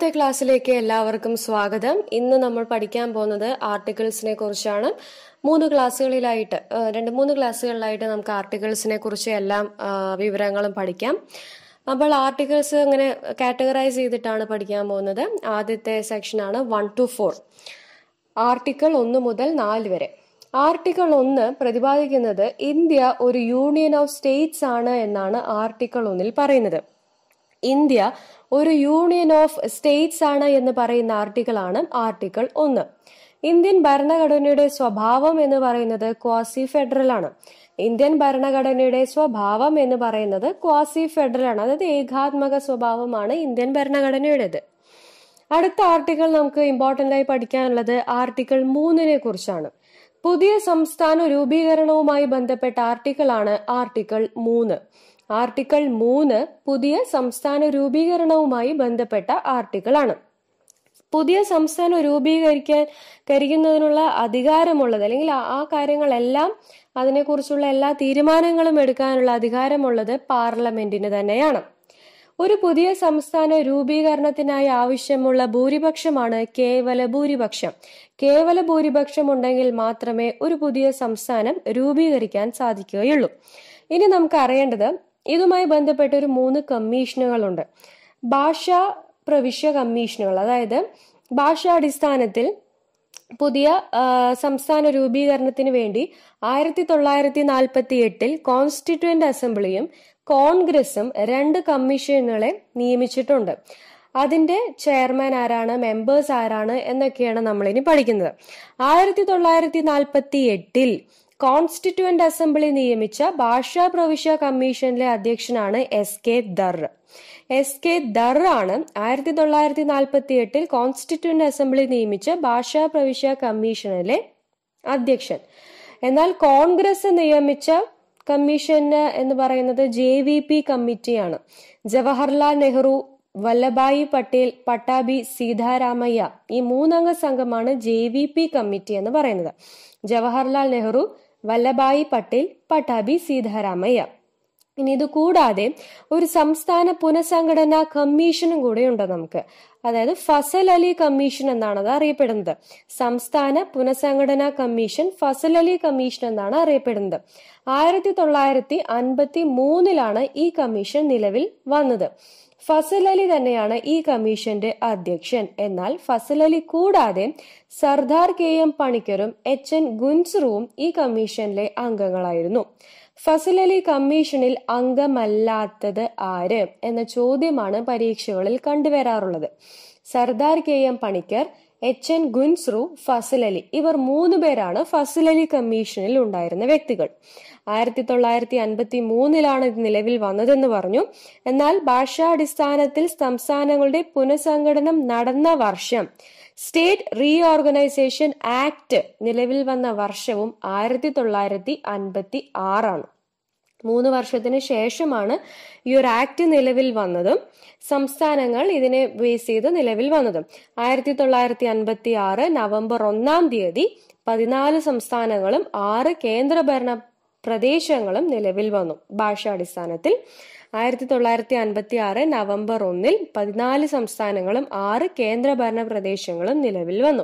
ക്ലാസ്സിലേക്ക് എല്ലാവർക്കും സ്വാഗതം ഇന്ന് നമ്മൾ പഠിക്കാൻ പോകുന്നത് ആർട്ടിക്കിൾസിനെ കുറിച്ചാണ് മൂന്ന് ക്ലാസ്സുകളിലായിട്ട് ആ, രണ്ട് മൂന്ന് ക്ലാസ്സുകളിലായിട്ട് നമുക്ക് ആർട്ടിക്കിൾസിനെ കുറിച്ച് എല്ലാം ആ, വിവരങ്ങളും പഠിക്കാം അപ്പോൾ ആർട്ടിക്കിൾസ് അങ്ങനെ കാറ്റഗറൈസ് ചെയ്തിട്ടാണ് പഠിക്കാൻ പോകുന്നത് ആദ്യത്തെ സെക്ഷനാണ് വൺ ടു ഫോർ ആർട്ടിക്കിൾ ഒന്ന് മുതൽ നാല് വരെ ആർട്ടിക്കിൾ ഒന്ന് പ്രതിപാദിക്കുന്നത് ഇന്ത്യ ഒരു യൂണിയൻ ഓഫ് സ്റ്റേറ്റ്സ് ആണ് എന്നാണ് ആർട്ടിക്കിൾ ഒന്നിൽ പറയുന്നത് ഇന്ത്യ ഒരു യൂണിയൻ ഓഫ് സ്റ്റേറ്റ്സ് ആണ് എന്ന് പറയുന്ന ആർട്ടിക്കിളാണ് ആർട്ടിക്കിൾ ഒന്ന് ഇന്ത്യൻ ഭരണഘടനയുടെ സ്വഭാവം എന്ന് പറയുന്നത് ക്വാസി ഫെഡറൽ ആണ് ഇന്ത്യൻ ഭരണഘടനയുടെ സ്വഭാവം എന്ന് പറയുന്നത് ക്വാസി ഫെഡറൽ ആണ് അതായത് ഏകാത്മക സ്വഭാവമാണ് ഇന്ത്യൻ ഭരണഘടനയുടേത് അടുത്ത ആർട്ടിക്കിൾ നമുക്ക് ഇമ്പോർട്ടന്റ് ആയി പഠിക്കാനുള്ളത് ആർട്ടിക്കിൾ മൂന്നിനെ കുറിച്ചാണ് പുതിയ സംസ്ഥാന രൂപീകരണവുമായി ബന്ധപ്പെട്ട ആർട്ടിക്കിളാണ് ആർട്ടിക്കിൾ മൂന്ന് ആർട്ടിക്കിൾ മൂന്ന് പുതിയ സംസ്ഥാന രൂപീകരണവുമായി ബന്ധപ്പെട്ട ആർട്ടിക്കിളാണ് പുതിയ സംസ്ഥാനം രൂപീകരിക്കാൻ കരിക്കുന്നതിനുള്ള അധികാരമുള്ളത് അല്ലെങ്കിൽ ആ- ആ കാര്യങ്ങളെല്ലാം അതിനെക്കുറിച്ചുള്ള എല്ലാ തീരുമാനങ്ങളും എടുക്കാനുള്ള അധികാരമുള്ളത് പാർലമെന്റിന് തന്നെയാണ് ഒരു പുതിയ സംസ്ഥാന രൂപീകരണത്തിനായി ആവശ്യമുള്ള ഭൂരിപക്ഷമാണ് കേവല ഭൂരിപക്ഷം കേവല ഭൂരിപക്ഷം ഉണ്ടെങ്കിൽ മാത്രമേ ഒരു പുതിയ സംസ്ഥാനം രൂപീകരിക്കാൻ സാധിക്കുകയുള്ളൂ ഇനി നമുക്ക് അറിയേണ്ടത് ഇതുമായി ബന്ധപ്പെട്ട ഒരു മൂന്ന് കമ്മീഷനുകളുണ്ട് ഭാഷാ പ്രവിശ്യ കമ്മീഷനുകൾ അതായത് ഭാഷാടിസ്ഥാനത്തിൽ പുതിയ ആ, സംസ്ഥാന രൂപീകരണത്തിന് വേണ്ടി ആയിരത്തി തൊള്ളായിരത്തി നാൽപ്പത്തി എട്ടിൽ കോൺസ്റ്റിറ്റ്യൂന്റ് അസംബ്ലിയും കോൺഗ്രസും രണ്ട് കമ്മീഷനുകളെ നിയമിച്ചിട്ടുണ്ട് അതിന്റെ ചെയർമാൻ ആരാണ് മെമ്പേഴ്സ് ആരാണ് എന്നൊക്കെയാണ് നമ്മൾ ഇനി പഠിക്കുന്നത് ആയിരത്തി തൊള്ളായിരത്തി നാൽപ്പത്തി എട്ടിൽ കോൺസ്റ്റിറ്റ്യൂന്റ് അസംബ്ലി നിയമിച്ച ഭാഷാ പ്രവിശ്യ കമ്മീഷനിലെ അധ്യക്ഷനാണ് S K Dar S K Dar ആണ് ആയിരത്തി തൊള്ളായിരത്തി നാൽപ്പത്തി എട്ടിൽ കോൺസ്റ്റിറ്റ്യൂന്റ് അസംബ്ലി നിയമിച്ച ഭാഷാ പ്രവിശ്യ കമ്മീഷനിലെ അധ്യക്ഷൻ എന്നാൽ കോൺഗ്രസ് നിയമിച്ച കമ്മീഷന് എന്ന് പറയുന്നത് ജെ വി പി കമ്മിറ്റിയാണ് ജവഹർലാൽ നെഹ്റു വല്ലഭായി പട്ടേൽ പട്ടാഭി സീതാരാമയ്യ ഈ മൂന്നംഗ സംഘമാണ് ജെ വി പി കമ്മിറ്റി എന്ന് പറയുന്നത് ജവഹർലാൽ നെഹ്റു വല്ലഭായി പട്ടേൽ പട്ടാഭി സീതാരാമയ്യ ഇനി ഇത് കൂടാതെ ഒരു സംസ്ഥാന പുനഃസംഘടനാ കമ്മീഷനും കൂടെ ഉണ്ട് നമുക്ക് അതായത് ഫസൽ അലി കമ്മീഷൻ എന്നാണ് അത് അറിയപ്പെടുന്നത് സംസ്ഥാന പുനഃസംഘടനാ കമ്മീഷൻ ഫസൽ അലി കമ്മീഷൻ എന്നാണ് അറിയപ്പെടുന്നത് ആയിരത്തി തൊള്ളായിരത്തി അൻപത്തി മൂന്നിലാണ് ഈ കമ്മീഷൻ നിലവിൽ വന്നത് ഫസൽ അലി തന്നെയാണ് ഈ കമ്മീഷന്റെ അധ്യക്ഷൻ എന്നാൽ ഫസൽ അലി കൂടാതെ സർദാർ കെ എം പണിക്കരും എച്ച് എൻ ഗുൻസറുവും ഈ കമ്മീഷനിലെ അംഗങ്ങളായിരുന്നു ഫസൽ അലി കമ്മീഷനിൽ അംഗമല്ലാത്തത് ആര് എന്ന ചോദ്യമാണ് പരീക്ഷകളിൽ കണ്ടുവരാറുള്ളത് Sardar K M Panikkar H N Kunzru Fazal Ali ഇവർ മൂന്ന് പേരാണ് ഫസൽ അലി കമ്മീഷനിൽ ഉണ്ടായിരുന്ന വ്യക്തികൾ ആയിരത്തി തൊള്ളായിരത്തി അൻപത്തി മൂന്നിലാണ് ഇത് നിലവിൽ വന്നതെന്ന് പറഞ്ഞു എന്നാൽ ഭാഷാടിസ്ഥാനത്തിൽ സംസ്ഥാനങ്ങളുടെ പുനഃസംഘടനം നടന്ന വർഷം സ്റ്റേറ്റ് റീഓർഗനൈസേഷൻ ആക്ട് നിലവിൽ വന്ന വർഷവും ആയിരത്തി തൊള്ളായിരത്തി അൻപത്തി ആറാണ് മൂന്ന് വർഷത്തിന് ശേഷമാണ് ഈ ഒരു ആക്ട് നിലവിൽ വന്നതും സംസ്ഥാനങ്ങൾ ഇതിനെ ബേസ് ചെയ്ത് നിലവിൽ വന്നതും ആയിരത്തി തൊള്ളായിരത്തി അൻപത്തി ആറ് നവംബർ ഒന്നാം തീയതി പതിനാല് സംസ്ഥാനങ്ങളും ആറ് കേന്ദ്രഭരണ പ്രദേശങ്ങളും നിലവിൽ വന്നു ഭാഷാടിസ്ഥാനത്തിൽ ആയിരത്തി തൊള്ളായിരത്തി അൻപത്തി ആറ് നവംബർ ഒന്നിൽ പതിനാല് സംസ്ഥാനങ്ങളും ആറ് കേന്ദ്രഭരണ പ്രദേശങ്ങളും നിലവിൽ വന്നു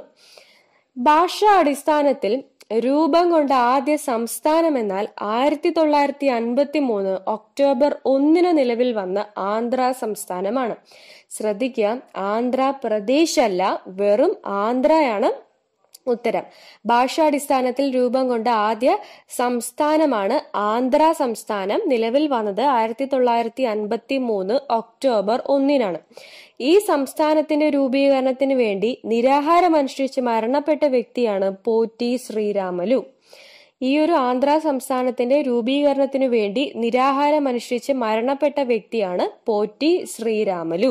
ഭാഷാ അടിസ്ഥാനത്തിൽ രൂപം കൊണ്ട ആദ്യ സംസ്ഥാനം എന്നാൽ ആയിരത്തി തൊള്ളായിരത്തി അൻപത്തി മൂന്ന് ഒക്ടോബർ ഒന്നിന് നിലവിൽ വന്ന ആന്ധ്ര സംസ്ഥാനമാണ് ശ്രദ്ധിക്കുക ആന്ധ്രാപ്രദേശ് അല്ല വെറും ആന്ധ്രയാണ് ഉത്തരം ഭാഷാടിസ്ഥാനത്തിൽ രൂപം കൊണ്ട ആദ്യ സംസ്ഥാനമാണ് ആന്ധ്ര സംസ്ഥാനം നിലവിൽ വന്നത് ആയിരത്തി തൊള്ളായിരത്തി അൻപത്തി മൂന്ന് ഒക്ടോബർ ഒന്നിനാണ് ഈ സംസ്ഥാനത്തിന്റെ രൂപീകരണത്തിന് വേണ്ടി നിരാഹാരം അനുഷ്ഠിച്ച് മരണപ്പെട്ട വ്യക്തിയാണ് പോറ്റി ശ്രീരാമലു ഈ ഒരു ആന്ധ്ര സംസ്ഥാനത്തിന്റെ രൂപീകരണത്തിനു വേണ്ടി നിരാഹാരം അനുഷ്ഠിച്ച് മരണപ്പെട്ട വ്യക്തിയാണ് പോറ്റി ശ്രീരാമലു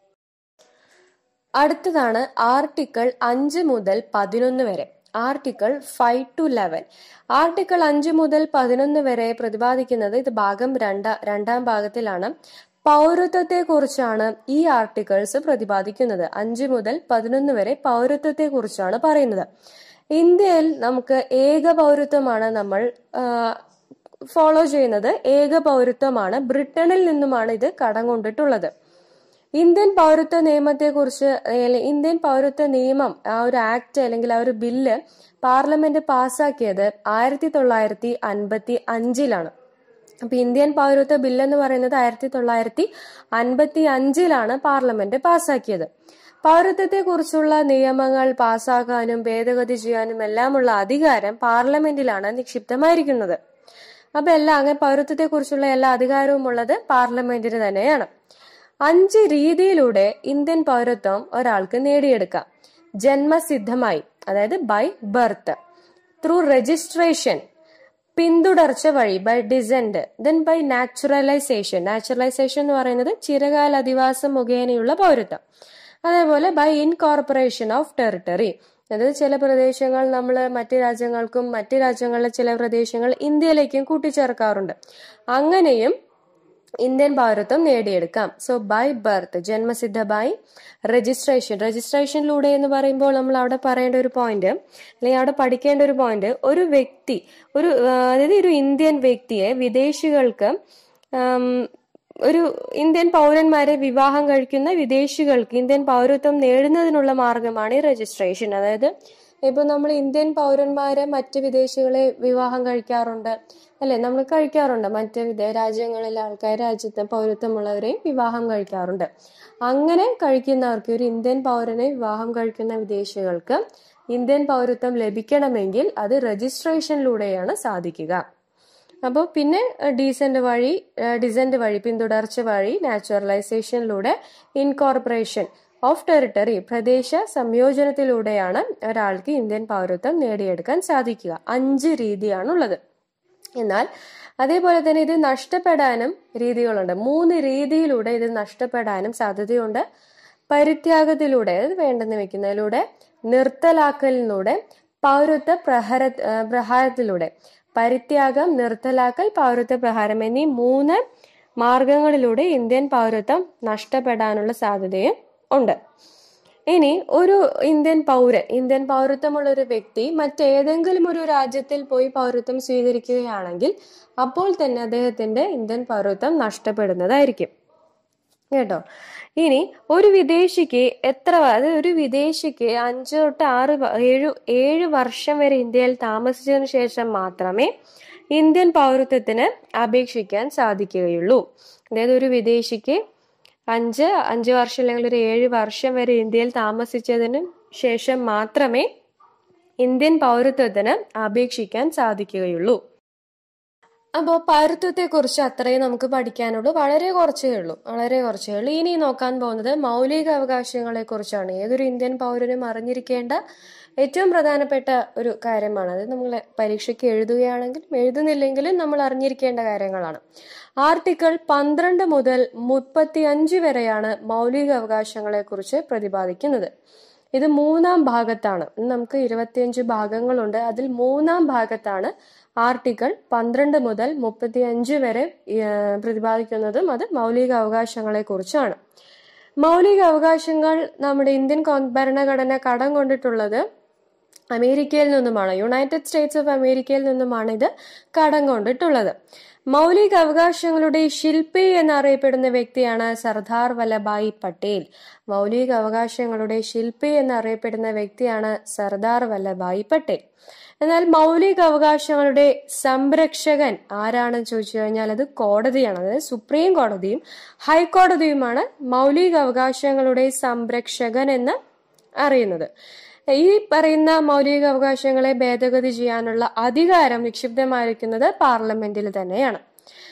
അടുത്തതാണ് ആർട്ടിക്കിൾ അഞ്ച് മുതൽ പതിനൊന്ന് വരെ article five to eleven article അഞ്ച് മുതൽ പതിനൊന്ന് വരെ പ്രതിപാദിക്കുന്നത് ഇത് ഭാഗം രണ്ട രണ്ടാം ഭാഗത്തിലാണ് പൗരത്വത്തെ കുറിച്ചാണ് ഈ ആർട്ടിക്കിൾസ് പ്രതിപാദിക്കുന്നത് അഞ്ച് മുതൽ പതിനൊന്ന് വരെ പൗരത്വത്തെ കുറിച്ചാണ് പറയുന്നത് ഇന്ത്യയിൽ നമുക്ക് ഏക പൗരത്വമാണ് നമ്മൾ ആ, ഫോളോ ചെയ്യുന്നത് ഏക പൗരത്വമാണ് ബ്രിട്ടനിൽ നിന്നുമാണ് ഇത് കടം കൊണ്ടിട്ടുള്ളത് ഇന്ത്യൻ പൗരത്വ നിയമത്തെക്കുറിച്ച് അല്ലെങ്കിൽ ഇന്ത്യൻ പൗരത്വ നിയമം ആ ഒരു ആക്ട് അല്ലെങ്കിൽ ആ ഒരു ബില്ല് പാർലമെന്റ് പാസ്സാക്കിയത് ആയിരത്തി തൊള്ളായിരത്തി അൻപത്തി അഞ്ചിലാണ് അപ്പൊ ഇന്ത്യൻ പൗരത്വ ബില്ല് എന്ന് പറയുന്നത് ആയിരത്തി തൊള്ളായിരത്തി അൻപത്തി അഞ്ചിലാണ് പാർലമെന്റ് പാസ്സാക്കിയത് പൗരത്വത്തെ കുറിച്ചുള്ള നിയമങ്ങൾ പാസ്സാക്കാനും ഭേദഗതി ചെയ്യാനും എല്ലാമുള്ള അധികാരം പാർലമെന്റിലാണ് നിക്ഷിപ്തമായിരിക്കുന്നത് അപ്പൊ എല്ലാം അങ്ങനെ പൗരത്വത്തെ കുറിച്ചുള്ള എല്ലാ അധികാരവും ഉള്ളത് പാർലമെന്റിന് തന്നെയാണ് അഞ്ച് രീതിയിലൂടെ ഇന്ത്യൻ പൗരത്വം ഒരാൾക്ക് നേടിയെടുക്കാം ജന്മസിദ്ധമായി അതായത് ബൈ ബർത്ത് ത്രൂ രജിസ്ട്രേഷൻ പിന്തുടർച്ച വഴി by descent then by naturalisation naturalisation എന്ന് പറയുന്നത് ചിരകാല അധിവാസം മുഖേനയുള്ള പൗരത്വം അതേപോലെ ബൈ ഇൻകോർപ്പറേഷൻ ഓഫ് ടെറിട്ടറി അതായത് ചില പ്രദേശങ്ങൾ നമ്മൾ മറ്റ് രാജ്യങ്ങൾക്കും മറ്റ് രാജ്യങ്ങളിലെ ചില പ്രദേശങ്ങൾ ഇന്ത്യയിലേക്കും കൂട്ടിച്ചേർക്കാറുണ്ട് അങ്ങനെയും ഇന്ത്യൻ പൗരത്വം നേടിയെടുക്കാം സോ ബൈ ബർത്ത് ജന്മസിദ്ധ ബൈ രജിസ്ട്രേഷൻ രജിസ്ട്രേഷനിലൂടെ എന്ന് പറയുമ്പോൾ നമ്മൾ അവിടെ പറയേണ്ട ഒരു പോയിന്റ് അല്ലെങ്കിൽ അവിടെ പഠിക്കേണ്ട ഒരു പോയിന്റ് ഒരു വ്യക്തി ഒരു ആ, അതായത് ഒരു ഇന്ത്യൻ വ്യക്തിയെ വിദേശികൾക്ക് ആം, ഒരു ഇന്ത്യൻ പൗരന്മാരെ വിവാഹം കഴിക്കുന്ന വിദേശികൾക്ക് ഇന്ത്യൻ പൗരത്വം നേടുന്നതിനുള്ള മാർഗമാണ് ഈ രജിസ്ട്രേഷൻ അതായത് ഇപ്പൊ നമ്മൾ ഇന്ത്യൻ പൗരന്മാരെ മറ്റ് വിദേശികളെ വിവാഹം കഴിക്കാറുണ്ട് അല്ലെ നമ്മൾ കഴിക്കാറുണ്ട് മറ്റ് വിദേ രാജ്യങ്ങളിലെ ആൾക്കാർ രാജ്യത്തെ പൗരത്വമുള്ളവരെയും വിവാഹം കഴിക്കാറുണ്ട് അങ്ങനെ കഴിക്കുന്നവർക്ക് ഒരു ഇന്ത്യൻ പൗരനെ വിവാഹം കഴിക്കുന്ന വിദേശികൾക്ക് ഇന്ത്യൻ പൗരത്വം ലഭിക്കണമെങ്കിൽ അത് രജിസ്ട്രേഷനിലൂടെയാണ് സാധിക്കുക അപ്പോൾ പിന്നെ ഡീസന്റ് വഴി ഡിസെന്റ് വഴി പിന്തുടർച്ച വഴി നാച്ചുറലൈസേഷനിലൂടെ ഇൻകോർപ്പറേഷൻ ഓഫ് ടെറിട്ടറി പ്രദേശ സംയോജനത്തിലൂടെയാണ് ഒരാൾക്ക് ഇന്ത്യൻ പൗരത്വം നേടിയെടുക്കാൻ സാധിക്കുക അഞ്ച് രീതിയാണുള്ളത് എന്നാൽ അതേപോലെ തന്നെ ഇത് നഷ്ടപ്പെടാനും രീതികളുണ്ട് മൂന്ന് രീതിയിലൂടെ ഇത് നഷ്ടപ്പെടാനും സാധ്യതയുണ്ട് പരിത്യാഗത്തിലൂടെ അതായത് വേണ്ടെന്ന് വെക്കുന്നതിലൂടെ നിർത്തലാക്കലിലൂടെ പൗരത്വ പ്രഹര ആ, പ്രഹാരത്തിലൂടെ പരിത്യാഗം നിർത്തലാക്കൽ പൗരത്വ പ്രഹാരം എന്നീ മൂന്ന് മാർഗങ്ങളിലൂടെ ഇന്ത്യൻ പൗരത്വം നഷ്ടപ്പെടാനുള്ള സാധ്യതയും ഉണ്ട് ഇനി ഒരു ഇന്ത്യൻ പൗരൻ ഇന്ത്യൻ പൗരത്വമുള്ള ഒരു വ്യക്തി മറ്റേതെങ്കിലും ഒരു രാജ്യത്തിൽ പോയി പൗരത്വം സ്വീകരിക്കുകയാണെങ്കിൽ അപ്പോൾ തന്നെ അദ്ദേഹത്തിന്റെ ഇന്ത്യൻ പൗരത്വം നഷ്ടപ്പെടുന്നതായിരിക്കും കേട്ടോ ഇനി ഒരു വിദേശിക്ക് എത്ര വ- അതായത് ഒരു വിദേശിക്ക് അഞ്ച് തൊട്ട് ആറ് വ- ഏഴ് ഏഴ് വർഷം വരെ ഇന്ത്യയിൽ താമസിച്ചതിന് ശേഷം മാത്രമേ ഇന്ത്യൻ പൗരത്വത്തിന് അപേക്ഷിക്കാൻ സാധിക്കുകയുള്ളൂ അതായത് ഒരു വിദേശിക്ക് അഞ്ച് അഞ്ച് വർഷം അല്ലെങ്കിൽ ഒരു ഏഴ് വർഷം വരെ ഇന്ത്യയിൽ താമസിച്ചതിന് ശേഷം മാത്രമേ ഇന്ത്യൻ പൗരത്വത്തിന് അപേക്ഷിക്കാൻ സാധിക്കുകയുള്ളൂ അപ്പോൾ പൗരത്വത്തെ കുറിച്ച് അത്രയും നമുക്ക് പഠിക്കാനുള്ളൂ വളരെ കുറച്ചേ ഉള്ളൂ വളരെ കുറച്ചേ ഉള്ളൂ ഇനി നോക്കാൻ പോകുന്നത് മൗലിക അവകാശങ്ങളെ കുറിച്ചാണ് ഏതൊരു ഇന്ത്യൻ പൗരനും അറിഞ്ഞിരിക്കേണ്ട ഏറ്റവും പ്രധാനപ്പെട്ട ഒരു കാര്യമാണ് അത് നമ്മൾ പരീക്ഷയ്ക്ക് എഴുതുകയാണെങ്കിലും എഴുതുന്നില്ലെങ്കിലും നമ്മൾ അറിഞ്ഞിരിക്കേണ്ട കാര്യങ്ങളാണ് ആർട്ടിക്കിൾ പന്ത്രണ്ട് മുതൽ മുപ്പത്തി അഞ്ച് വരെയാണ് മൗലിക അവകാശങ്ങളെ കുറിച്ച് പ്രതിപാദിക്കുന്നത് ഇത് മൂന്നാം ഭാഗത്താണ് നമുക്ക് ഇരുപത്തിയഞ്ച് ഭാഗങ്ങളുണ്ട് അതിൽ മൂന്നാം ഭാഗത്താണ് ആർട്ടിക്കിൾ പന്ത്രണ്ട് മുതൽ മുപ്പത്തി അഞ്ച് വരെ ഏഹ്, പ്രതിപാദിക്കുന്നതും അത് മൗലിക അവകാശങ്ങളെ കുറിച്ചാണ് മൗലിക അവകാശങ്ങൾ നമ്മുടെ ഇന്ത്യൻ കോൺ- ഭരണഘടന കടം കൊണ്ടിട്ടുള്ളത് അമേരിക്കയിൽ നിന്നുമാണ് യുണൈറ്റഡ് സ്റ്റേറ്റ്സ് ഓഫ് അമേരിക്കയിൽ നിന്നുമാണ് ഇത് കടം കൊണ്ടിട്ടുള്ളത് മൗലിക അവകാശങ്ങളുടെ ശില്പി എന്നറിയപ്പെടുന്ന വ്യക്തിയാണ് സർദാർ വല്ലഭായ് പട്ടേൽ മൗലിക അവകാശങ്ങളുടെ ശില്പി എന്നറിയപ്പെടുന്ന വ്യക്തിയാണ് സർദാർ വല്ലഭായ് പട്ടേൽ എന്നാൽ മൗലിക അവകാശങ്ങളുടെ സംരക്ഷകൻ ആരാണെന്ന് ചോദിച്ചു കഴിഞ്ഞാൽ അത് കോടതിയാണ് അതായത് സുപ്രീം കോടതിയും ഹൈക്കോടതിയുമാണ് മൗലിക അവകാശങ്ങളുടെ സംരക്ഷകൻ എന്ന് അറിയുന്നത് ഈ പറയുന്ന മൗലിക അവകാശങ്ങളെ ഭേദഗതി ചെയ്യാനുള്ള അധികാരം നിക്ഷിപ്തമായിരിക്കുന്നത് പാർലമെന്റിൽ തന്നെയാണ്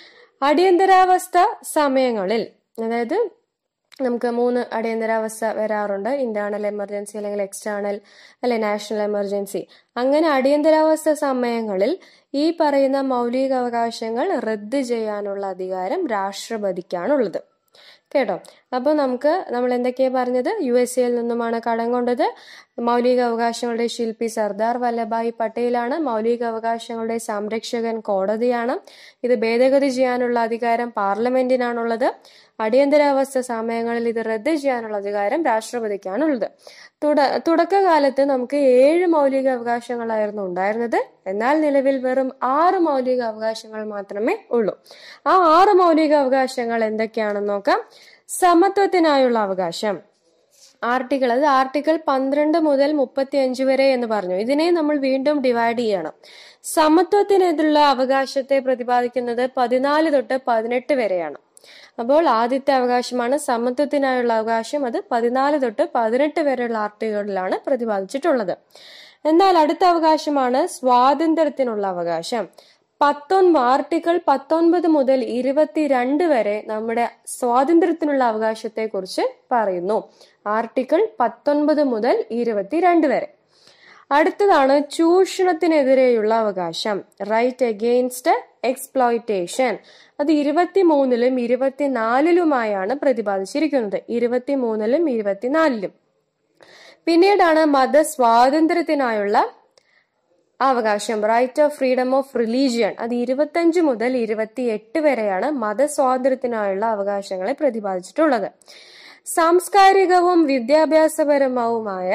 അടിയന്തരാവസ്ഥ സമയങ്ങളിൽ അതായത് നമുക്ക് മൂന്ന് അടിയന്തരാവസ്ഥ വരാറുണ്ട് ഇന്റേണൽ എമർജൻസി അല്ലെങ്കിൽ എക്സ്റ്റേണൽ അല്ലെ നാഷണൽ എമർജൻസി അങ്ങനെ അടിയന്തരാവസ്ഥ സമയങ്ങളിൽ ഈ പറയുന്ന മൗലിക അവകാശങ്ങൾ റദ്ദ് ചെയ്യാനുള്ള അധികാരം രാഷ്ട്രപതിക്കാണുള്ളത് കേട്ടോ അപ്പോൾ നമുക്ക് നമ്മൾ എന്തൊക്കെയാ പറഞ്ഞത് യു എസ് എയിൽ നിന്നുമാണ് കടം കൊണ്ടത് മൗലിക അവകാശങ്ങളുടെ ശില്പി സർദാർ വല്ലഭായ് പട്ടേലാണ് മൗലിക അവകാശങ്ങളുടെ സംരക്ഷകൻ കോടതിയാണ് ഇത് ഭേദഗതി ചെയ്യാനുള്ള അധികാരം പാർലമെന്റിനാണുള്ളത് അടിയന്തരാവസ്ഥ സമയങ്ങളിൽ ഇത് റദ്ദ് ചെയ്യാനുള്ള അധികാരം രാഷ്ട്രപതിക്കാണുള്ളത് തുട തുടക്കകാലത്ത് നമുക്ക് ഏഴ് മൗലിക അവകാശങ്ങളായിരുന്നു ഉണ്ടായിരുന്നത് എന്നാൽ നിലവിൽ വെറും ആറ് മൗലിക അവകാശങ്ങൾ മാത്രമേ ഉള്ളൂ ആ ആറ് മൗലിക അവകാശങ്ങൾ എന്തൊക്കെയാണെന്ന് നോക്കാം സമത്വത്തിനായുള്ള അവകാശം ആർട്ടിക്കിൾ അത് ആർട്ടിക്കിൾ പന്ത്രണ്ട് മുതൽ മുപ്പത്തി അഞ്ച് വരെ എന്ന് പറഞ്ഞു ഇതിനെ നമ്മൾ വീണ്ടും ഡിവൈഡ് ചെയ്യണം സമത്വത്തിനെതിരുള്ള അവകാശത്തെ പ്രതിപാദിക്കുന്നത് പതിനാല് തൊട്ട് പതിനെട്ട് വരെയാണ് അപ്പോൾ ആദ്യത്തെ അവകാശമാണ് സമത്വത്തിനായുള്ള അവകാശം അത് പതിനാല് തൊട്ട് പതിനെട്ട് വരെയുള്ള ആർട്ടിക്കിളിലാണ് പ്രതിപാദിച്ചിട്ടുള്ളത് എന്നാൽ അടുത്ത അവകാശമാണ് സ്വാതന്ത്ര്യത്തിനുള്ള അവകാശം പത്തൊൻപത് ആർട്ടിക്കിൾ പത്തൊൻപത് മുതൽ ഇരുപത്തിരണ്ട് വരെ നമ്മുടെ സ്വാതന്ത്ര്യത്തിനുള്ള അവകാശത്തെ കുറിച്ച് പറയുന്നു ആർട്ടിക്കിൾ പത്തൊൻപത് മുതൽ ഇരുപത്തിരണ്ട് വരെ അടുത്തതാണ് ചൂഷണത്തിനെതിരെയുള്ള അവകാശം റൈറ്റ് അഗെയിൻസ്റ്റ് എക്സ്പ്ലോയിറ്റേഷൻ അത് ഇരുപത്തിമൂന്നിലും ഇരുപത്തിനാലിലുമായാണ് പ്രതിപാദിച്ചിരിക്കുന്നത് ഇരുപത്തിമൂന്നിലും ഇരുപത്തിനാലിലും പിന്നീടാണ് മതസ്വാതന്ത്ര്യത്തിനായുള്ള അവകാശം right of freedom of religion അത് ഇരുപത്തഞ്ച് മുതൽ ഇരുപത്തിയെട്ട് വരെയാണ് മതസ്വാതന്ത്ര്യത്തിനായുള്ള അവകാശങ്ങളെ പ്രതിപാദിച്ചിട്ടുള്ളത് സാംസ്കാരികവും വിദ്യാഭ്യാസപരവുമായ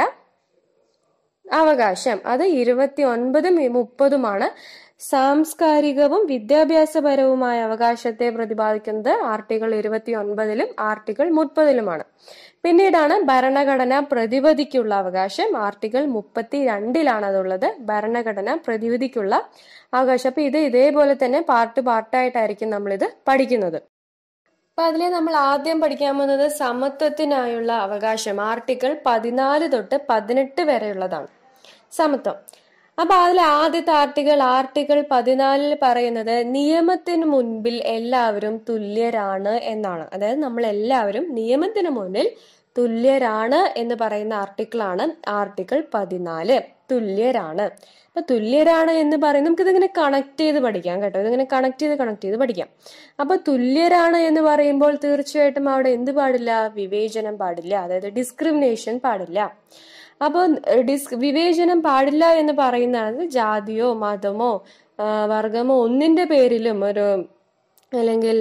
അവകാശം അത് ഇരുപത്തി ഒൻപതും മുപ്പതുമാണ് സാംസ്കാരികവും വിദ്യാഭ്യാസപരവുമായ അവകാശത്തെ പ്രതിപാദിക്കുന്നത് ആർട്ടിക്കിൾ ഇരുപത്തി ഒൻപതിലും ആർട്ടിക്കിൾ മുപ്പതിലുമാണ് പിന്നീടാണ് ഭരണഘടന പ്രതിപദിക്കുള്ള അവകാശം ആർട്ടിക്കിൾ മുപ്പത്തി രണ്ടിലാണ് അതുള്ളത് ഭരണഘടന പ്രതിവിധിക്കുള്ള അവകാശം അപ്പൊ ഇത് ഇതേപോലെ തന്നെ പാർട്ട് പാർട്ടായിട്ടായിരിക്കും നമ്മളിത് പഠിക്കുന്നത് അപ്പൊ അതിലെ നമ്മൾ ആദ്യം പഠിക്കാൻ പോകുന്നത് സമത്വത്തിനായുള്ള അവകാശം ആർട്ടിക്കിൾ പതിനാല് തൊട്ട് പതിനെട്ട് വരെയുള്ളതാണ് സമത്വം അപ്പൊ അതിൽ ആദ്യത്തെ ആർട്ടിക്കിൾ ആർട്ടിക്കിൾ പതിനാലിൽ പറയുന്നത് നിയമത്തിന് മുൻപിൽ എല്ലാവരും തുല്യരാണ് എന്നാണ് അതായത് നമ്മൾ എല്ലാവരും നിയമത്തിന് മുന്നിൽ തുല്യരാണ് എന്ന് പറയുന്ന ആർട്ടിക്കിളാണ് ആർട്ടിക്കിൾ പതിനാല് തുല്യരാണ് അപ്പൊ തുല്യരാണ് എന്ന് പറയും നമുക്ക് ഇതിങ്ങനെ കണക്ട് ചെയ്ത് പഠിക്കാം കേട്ടോ ഇതിങ്ങനെ കണക്ട് ചെയ്ത് കണക്ട് ചെയ്ത് പഠിക്കാം അപ്പൊ തുല്യരാണ് എന്ന് പറയുമ്പോൾ തീർച്ചയായിട്ടും അവിടെ എന്ത് പാടില്ല വിവേചനം പാടില്ല അതായത് ഡിസ്ക്രിമിനേഷൻ പാടില്ല അപ്പോൾ ഡിസ് വിവേചനം പാടില്ല എന്ന് പറയുന്നത് ജാതിയോ മതമോ വർഗമോ ഒന്നിന്റെ പേരിലും ഒരു അല്ലെങ്കിൽ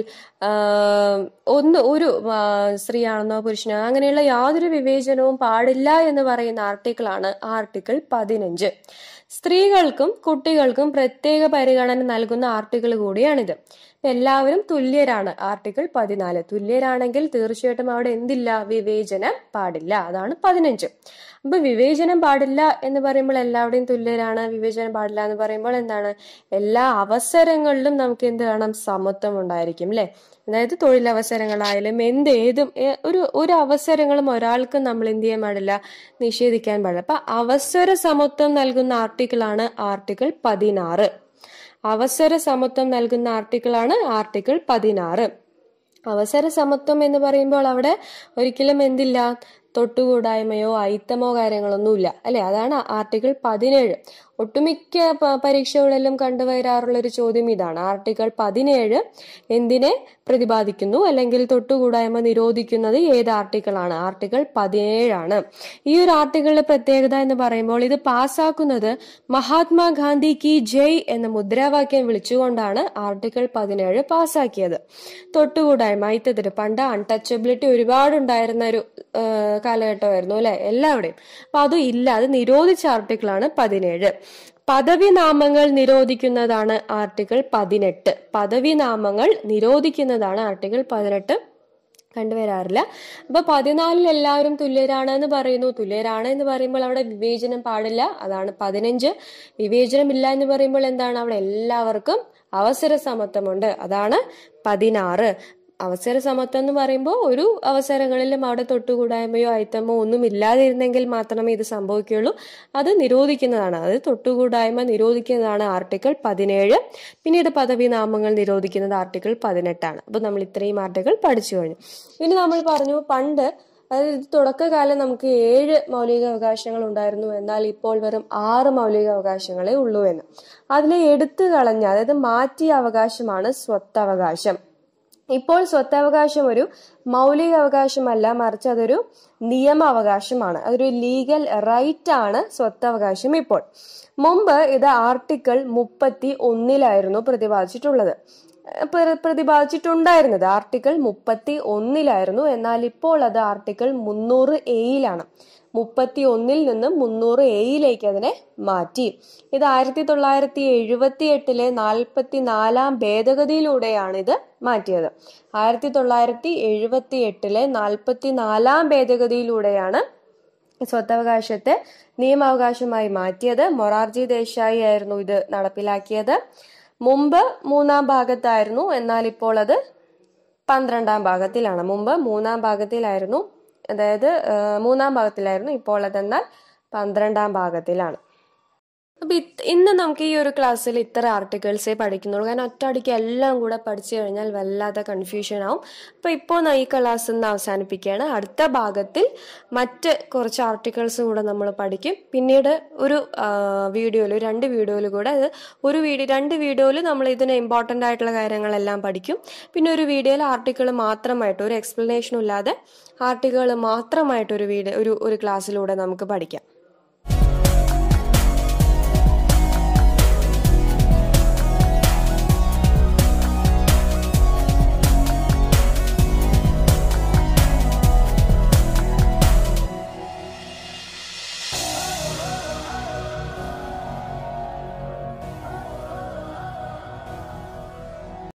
ഒന്ന് ഒരു സ്ത്രീയാണെന്നോ പുരുഷനോ അങ്ങനെയുള്ള യാതൊരു വിവേചനവും പാടില്ല എന്ന് പറയുന്ന ആർട്ടിക്കിളാണ് ആർട്ടിക്കിൾ പതിനഞ്ച് സ്ത്രീകൾക്കും കുട്ടികൾക്കും പ്രത്യേക പരിഗണന നൽകുന്ന ആർട്ടിക്കിൾ കൂടിയാണിത് എല്ലാവരും തുല്യരാണ് ആർട്ടിക്കിൾ പതിനാല് തുല്യരാണെങ്കിൽ തീർച്ചയായിട്ടും അവിടെ എന്തില്ല വിവേചനം പാടില്ല അതാണ് പതിനഞ്ച് അപ്പൊ വിവേചനം പാടില്ല എന്ന് പറയുമ്പോൾ എല്ലാവരുടെയും തുല്യരാണ് വിവേചനം പാടില്ല എന്ന് പറയുമ്പോൾ എന്താണ് എല്ലാ അവസരങ്ങളിലും നമുക്ക് എന്ത് വേണം സമത്വം ഉണ്ടായിരിക്കും അല്ലെ അതായത് തൊഴിലവസരങ്ങളായാലും എന്ത് ഏതും ഒരു ഒരു അവസരങ്ങളും ഒരാൾക്കും നമ്മൾ എന്ത് ചെയ്യാൻ പാടില്ല നിഷേധിക്കാൻ പാടില്ല അപ്പൊ അവസര സമത്വം നൽകുന്ന ആർട്ടിക്കിളാണ് ആർട്ടിക്കിൾ പതിനാറ് അവസര സമത്വം നൽകുന്ന ആർട്ടിക്കിളാണ് ആർട്ടിക്കിൾ പതിനാറ് അവസര സമത്വം എന്ന് പറയുമ്പോൾ അവിടെ ഒരിക്കലും എന്തില്ല തൊട്ടുകൂടായ്മയോ അയിത്തമോ കാര്യങ്ങളൊന്നുമില്ല അല്ലെ അതാണ് ആർട്ടിക്കിൾ പതിനേഴ് ഒട്ടുമിക്ക പരീക്ഷകളിലും കണ്ടുവരാറുള്ള ഒരു ചോദ്യം ഇതാണ് ആർട്ടിക്കിൾ പതിനേഴ് എന്തിനെ പ്രതിപാദിക്കുന്നു അല്ലെങ്കിൽ തൊട്ടുകൂടായ്മ നിരോധിക്കുന്നത് ഏത് ആർട്ടിക്കിളാണ് ആർട്ടിക്കിൾ പതിനേഴാണ് ഈ ഒരു ആർട്ടിക്കിളിന്റെ പ്രത്യേകത എന്ന് പറയുമ്പോൾ ഇത് പാസ്സാക്കുന്നത് മഹാത്മാഗാന്ധി കി ജയ് എന്ന മുദ്രാവാക്യം വിളിച്ചുകൊണ്ടാണ് ആർട്ടിക്കിൾ പതിനേഴ് പാസ്സാക്കിയത് തൊട്ടുകൂടായ്മ അയിത്തത്തിന് പണ്ട് അൺടച്ചബിലിറ്റി ഒരുപാടുണ്ടായിരുന്ന ഒരു കാലഘട്ടമായിരുന്നു അല്ലെ എല്ലാവരുടെയും അപ്പൊ അതും ഇല്ല അത് നിരോധിച്ച ആർട്ടിക്കിളാണ് പതിനേഴ് പദവി നാമങ്ങൾ നിരോധിക്കുന്നതാണ് ആർട്ടിക്കിൾ പതിനെട്ട് പദവി നാമങ്ങൾ നിരോധിക്കുന്നതാണ് ആർട്ടിക്കിൾ പതിനെട്ട് കണ്ടുവരാറില്ല അപ്പൊ പതിനാലിൽ എല്ലാവരും തുല്യരാണ് എന്ന് പറയുന്നു തുല്യരാണ് എന്ന് പറയുമ്പോൾ അവിടെ വിവേചനം പാടില്ല അതാണ് പതിനഞ്ച് വിവേചനം ഇല്ല എന്ന് പറയുമ്പോൾ എന്താണ് അവിടെ എല്ലാവർക്കും അവസര സമത്വമുണ്ട് അതാണ് പതിനാറ് അവസര സമത്വം എന്ന് പറയുമ്പോൾ ഒരു അവസരങ്ങളിലും അവിടെ തൊട്ടുകൂടായ്മയോ അയിത്തമോ ഒന്നും ഇല്ലാതിരുന്നെങ്കിൽ മാത്രമേ ഇത് സംഭവിക്കുകയുള്ളൂ അത് നിരോധിക്കുന്നതാണ് അത് തൊട്ടുകൂടായ്മ നിരോധിക്കുന്നതാണ് ആർട്ടിക്കിൾ പതിനേഴ് പിന്നീട് പദവി നാമങ്ങൾ നിരോധിക്കുന്നത് ആർട്ടിക്കിൾ പതിനെട്ടാണ് അപ്പൊ നമ്മൾ ഇത്രയും ആർട്ടിക്കിൾ പഠിച്ചു കഴിഞ്ഞു ഇനി നമ്മൾ പറഞ്ഞു പണ്ട് അതായത് തുടക്കകാലം നമുക്ക് ഏഴ് മൗലിക അവകാശങ്ങൾ ഉണ്ടായിരുന്നു എന്നാൽ ഇപ്പോൾ വെറും ആറ് മൗലിക അവകാശങ്ങളെ ഉള്ളൂ എന്ന് അതിലെ എടുത്തു കളഞ്ഞ അതായത് മാറ്റിയ അവകാശമാണ് സ്വത്തവകാശം ഇപ്പോൾ സ്വത്തവകാശം ഒരു മൗലിക അവകാശമല്ല മറിച്ച് അതൊരു നിയമ അതൊരു ലീഗൽ റൈറ്റ് ആണ് സ്വത്തവകാശം ഇപ്പോൾ മുമ്പ് ഇത് ആർട്ടിക്കിൾ മുപ്പത്തി ഒന്നിലായിരുന്നു പ്രതിപാദിച്ചിട്ടുള്ളത് പ്ര- പ്രതിപാദിച്ചിട്ടുണ്ടായിരുന്നത് ആർട്ടിക്കിൾ മുപ്പത്തി ഒന്നിലായിരുന്നു എന്നാൽ ഇപ്പോൾ അത് ആർട്ടിക്കിൾ മുന്നൂറ് എയിലാണ് മുപ്പത്തി ഒന്നിൽ നിന്ന് മുന്നൂറ് എയിലേക്ക് അതിനെ മാറ്റി ഇത് ആയിരത്തി തൊള്ളായിരത്തി എഴുപത്തി എട്ടിലെ നാൽപ്പത്തി നാലാം ഭേദഗതിയിലൂടെയാണ് ഇത് മാറ്റിയത് ആയിരത്തി തൊള്ളായിരത്തി എഴുപത്തി എട്ടിലെ നാൽപ്പത്തി നാലാം ഭേദഗതിയിലൂടെയാണ് സ്വത്തവകാശത്തെ നിയമാവകാശമായി മാറ്റിയത് മൊറാർജി ദേശായി ആയിരുന്നു ഇത് നടപ്പിലാക്കിയത് മുമ്പ് മൂന്നാം ഭാഗത്തായിരുന്നു എന്നാൽ ഇപ്പോൾ അത് പന്ത്രണ്ടാം ഭാഗത്തിലാണ് മുമ്പ് മൂന്നാം ഭാഗത്തിലായിരുന്നു അതായത് ആ, മൂന്നാം ഭാഗത്തിലായിരുന്നു ഇപ്പോൾ അതെന്നാൽ പന്ത്രണ്ടാം ഭാഗത്തിലാണ് അപ്പൊ ഇത് ഇന്ന് നമുക്ക് ഈ ഒരു ക്ലാസ്സിൽ ഇത്ര ആർട്ടിക്കിൾസേ പഠിക്കുന്നുള്ളൂ കാരണം ഒറ്റയടിക്ക് എല്ലാം കൂടെ പഠിച്ചു കഴിഞ്ഞാൽ വല്ലാത്ത കൺഫ്യൂഷൻ ആവും അപ്പൊ ഇപ്പോൾ ഈ ക്ലാസ് ഇന്ന് അവസാനിപ്പിക്കുകയാണ് അടുത്ത ഭാഗത്തിൽ മറ്റ് കുറച്ച് ആർട്ടിക്കിൾസ് കൂടെ നമ്മൾ പഠിക്കും പിന്നീട് ഒരു വീഡിയോയിൽ രണ്ട് വീഡിയോയിൽ കൂടെ അത് ഒരു വീഡിയോ രണ്ട് വീഡിയോയിൽ നമ്മൾ ഇതിന് ഇമ്പോർട്ടൻ്റ് ആയിട്ടുള്ള കാര്യങ്ങളെല്ലാം പഠിക്കും പിന്നെ ഒരു വീഡിയോയിൽ ആർട്ടിക്കിൾ മാത്രമായിട്ട് ഒരു എക്സ്പ്ലനേഷനും ഇല്ലാതെ ആർട്ടിക്കിൾ മാത്രമായിട്ട് ഒരു വീഡിയോ ഒരു ഒരു ക്ലാസ്സിലൂടെ നമുക്ക് പഠിക്കാം